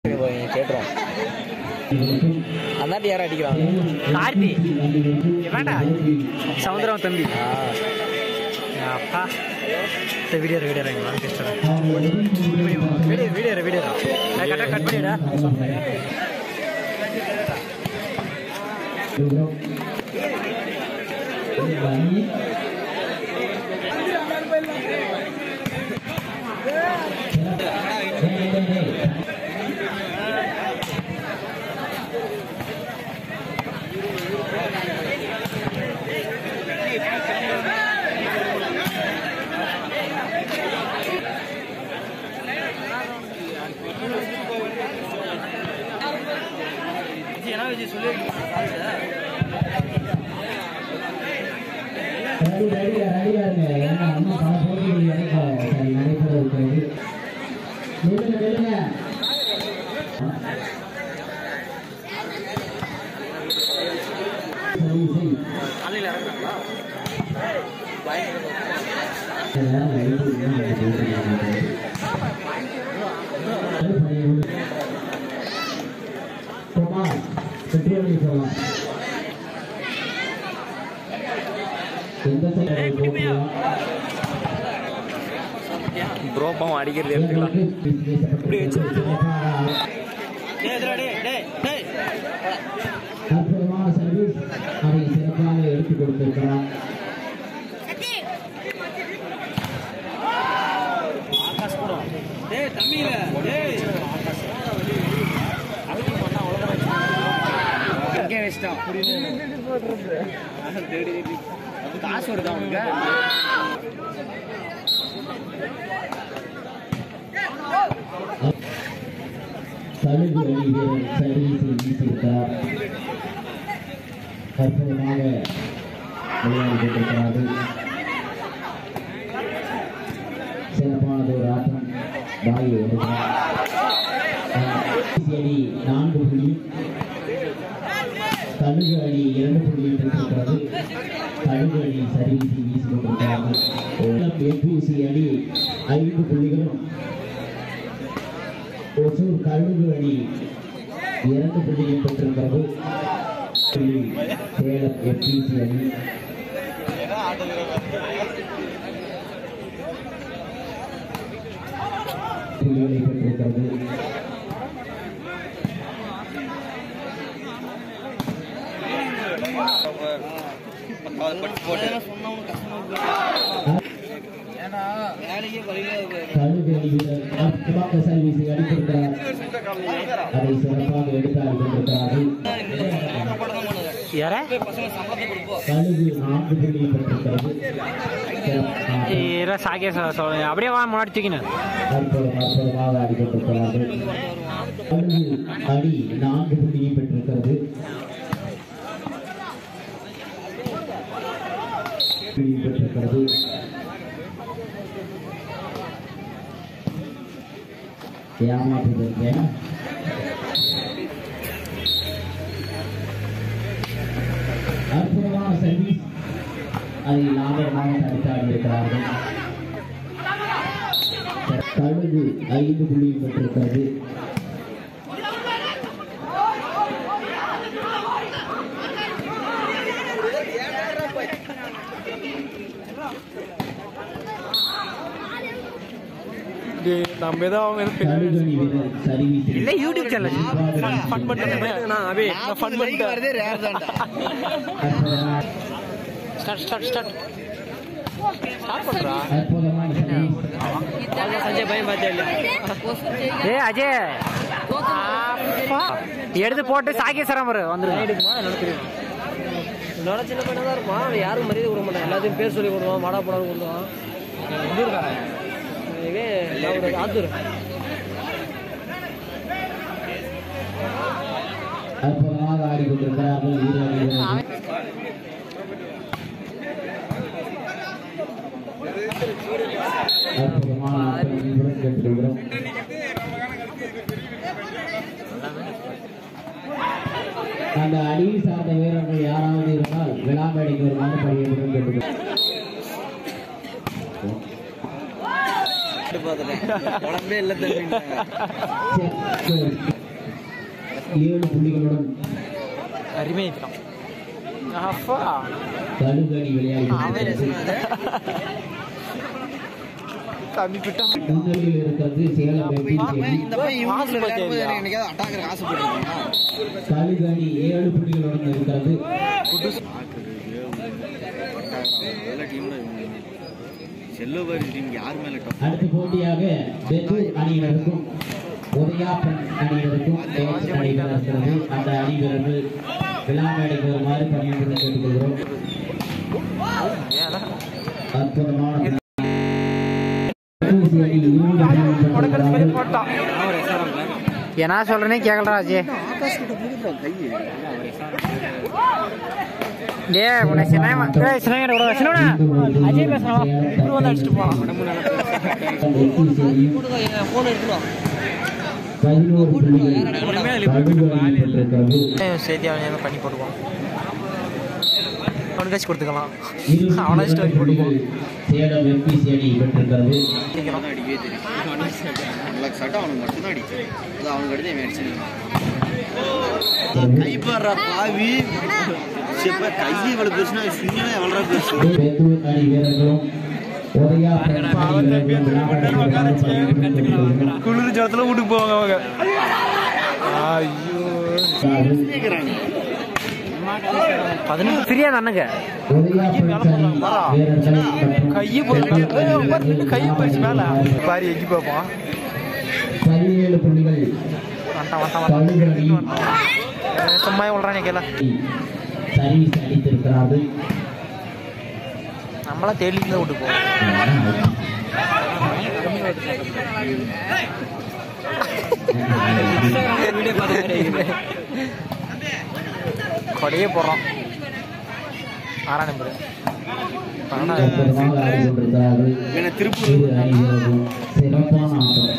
கேட்டுரும் அந்தாட்டி யாரும் அடிக்கிறாங்க கார்த்தி வேண்டா சவுந்தரம் தம்பி ஆ அப்பா இந்த வீடியோ வீடியோ நான் பேசுகிறேன் வீடியோ வீடியோ வீடியோ கரெக்டாக கட் பண்ணிடா என்ன விஜய் சொல்லி ரெடி ரெடியா ரெடியா இருங்க ஏன்னா இன்னும் பல போட்டிகள் நடக்க சரி நடைபெற இருக்கிறது நில்லுங்க நில்லுங்க சரி சரி காலையில் இறங்குறாங்களா இதெல்லாம் லைட்டு இன்னும் எனக்கு போட்டுருக்காங்க. அது பையன். குமார் வெற்றியவழி போகலாம் எந்த சைடு போகலாம் ப்ரோ பாவம் அடிக்கிறது எடுத்துக்கலாம் இப்படி அற்புதமான சர்வீஸ் அதை சிறப்பாக எடுத்துக் கொடுத்திருக்கிறார் டேய் தம்பியில டேய் எங்கே வச்சிட்டான் காசு வருதா உனக்கு தழுகு அணி வீரர் சர்வீஸை வீசியிருக்கிறார் அற்புதமாக விளையாடி கொண்டிருக்கிறார்கள் சிறப்பானது ஒரு ஆட்டம் பாய் வருகிறார் அணி நான்கு புள்ளி தழுகு அணி இரண்டு புள்ளியும் பெற்றிருக்கிறது தழுகு அணி சர்வீஸை வீசி கொண்டிருக்கிறார்கள் ஏபிசி அணி ஐந்து புள்ளிகளும் ஒசூர் கழுகு அணி இரண்டு புள்ளியும் பெற்றிருக்கிறது புள்ளி சேலம் எப்பிசி அணி புள்ளிகளை பெற்றிருக்கிறது கழுகு அணி வீரர் துவக்க சர்வீஸை அடித்திருக்கிறார் அதை சிறப்பாக எடுத்தாடி கொண்டிருக்கிறார்கள் யார கழுகு நான்கு புள்ளியை பெற்றிருக்கிறது சிறப்பாக இர சாகே சொல்லுங்க அப்படியே வா முன்னாடி தூக்கினேன் அற்புதம் அற்புதமாக ஆடிக்கொண்டிருக்கிறார்கள் கழுகு அணி நான்கு புள்ளியை பெற்றிருக்கிறது புள்ளி பெற்றிருக்கிறது ஏமாற்றுவதற்கு அற்புதமான சர்வீஸ் அதை லாபகமாக தடுத்தாடி இருக்கிறார்கள் கழுகு ஐந்து புள்ளியும் பெற்றிருக்கிறது நம்ம ஏதோ அவங்க கழுகு அணி வீரர் சர்வீஸ் இல்ல யூடியூப் சேனல் ஃபன் பண்ணிட்டேன் நான் அபி நான் ஃபன் பண்ணிட்டேன் ஸ்டார்ட் ஸ்டார்ட் ஸ்டார்ட் ஸ்டார்ட் பண்றா அற்புதமான சர்வீஸ் சஞ்சய் பையன் பார்த்தே இல்லையா ஏ அஜய் அப்பா. எடுத்து போட்டு சாகேஸ்வரம் வரு வந்துருமா என்னோட சின்ன பையனா தான் இருப்பான் அவன் யாரும் மரியாதை கொடுக்க மாட்டான் எல்லாத்தையும் பேர் சொல்லி கொடுவான் வாடா போடான்னு கொடுவான் இவன் நான் ஒரு ஆத்தூர் அற்புதமாக ஆடிக்கொண்டிருக்கிறார்கள் வீரர் வீரர்கள் அற்புதமான ஆட்டம் இன்புடன் கேட்டுக்கொள்கிறோம் அந்த அணியை சார்ந்த வீரர்கள் யாராவது இருந்தால் விழாமேடைக்கு வருமாறு பணியுடன் கேட்டுக்கொள்கிறோம் எதிர்பார்த்துட்டேன் உடம்பே இல்லை தம்பி ஏழு புள்ளிகளுடன் அருமையாயிட்டான் அப்பா கடுகடி விளையாடி தம்பி பிட்டா முன்னணியில் இருக்கிறது சேலம் வெற்றி இந்த பையன் இவங்க விளையாடும்போது என்னைக்காவது அட்டாக்கர் ஆசைப்பட்டிருக்கீங்களா கடுகடி ஏழு புள்ளிகளுடன் இருக்கிறது நல்ல டீம் தான் செல்லோபாரி டீம் யார் மேல டஃப் அடுத்த போட்டியாக பெத்தூர் அணியினருக்கும் உதயாப்பன் அணியினருக்கும் மேட்ச் நடைபெற இருக்கிறது அந்த அணி வீரர்கள் விழாமேடைக்கு வருமாறு பணியுடன் கேட்டுக்கொள்கிறோம் அற்புதமான தடுப்பூசி அணி இரண்டு புள்ளிகள் பெற்றிருக்கிறார்கள். போட்டான் என்ன சொல்றேனே கேட்கலடா அஜய் ஆகாஷ் கிட்ட போடுறான் கை டே உன்னை சின்ன டேய் சின்ன விட சின்னவனா அஜய் பேசுறான் இப்படி வந்து அடிச்சிட்டு போறான் தடுப்பூசி அணியும் ஃபோன் இருக்கணும் பதினோரு புள்ளிகள் கடுகு அணி பெற்றிருக்கிறது சேர்த்து அவன் பண்ணி போட்டுக்குவான் அவனுக்காச்சும் கொடுத்துக்கலாம் இருபத்தி அவனை ஸ்டோரி இரண்டு போட்டுக்குவான் புள்ளிகள் சேலம் எம்பிசி அணி பெற்றிருக்கிறது தான் அடிக்கவே தெரியும் உங்களுக்கு சட்டை அவனுக்கு மட்டும்தான் அடிச்சு அது அவனுக்கு அடிச்சு இவன் அடிச்சிருக்கான் கை பாடுறா பாவி சிப்ப கை இவ்வளவு பெருசுனா சுண்ணா எவ்வளோ பெருசு பெத்தூர் அணி வீரர்களும் உதயாப்பன் அணி வீரர்களும் விழாமேடைக்கு வருமாறு பணியுடன் கேட்டுக்கொள்கிறோம் குளிர் ஜலத்துல வீட்டுக்கு போவாங்க அவங்க ஐயோ பதினெட்டு ஃப்ரீயா தானுங்க கையை போட்டு கை போயிடுச்சு மேல பாரி எங்கி பார்ப்போம் பதினேழு புள்ளிகள் வந்தான் வந்தான் கடுகு அணி வந்தான் சும்மா விள்றானே கேள சர்வீஸ் அடித்திருக்கிறார்கள் நம்மளா தேடி தான் வீட்டுக்கு போவோம் கொடையே போடுறோம் ஆறாம் நம்பர் அற்புதமாக ஆடி கொண்டிருக்கிறார்கள் இவனை திருப்பூர் இரு அணி வீரர்களும் சிறப்பான ஆட்டம்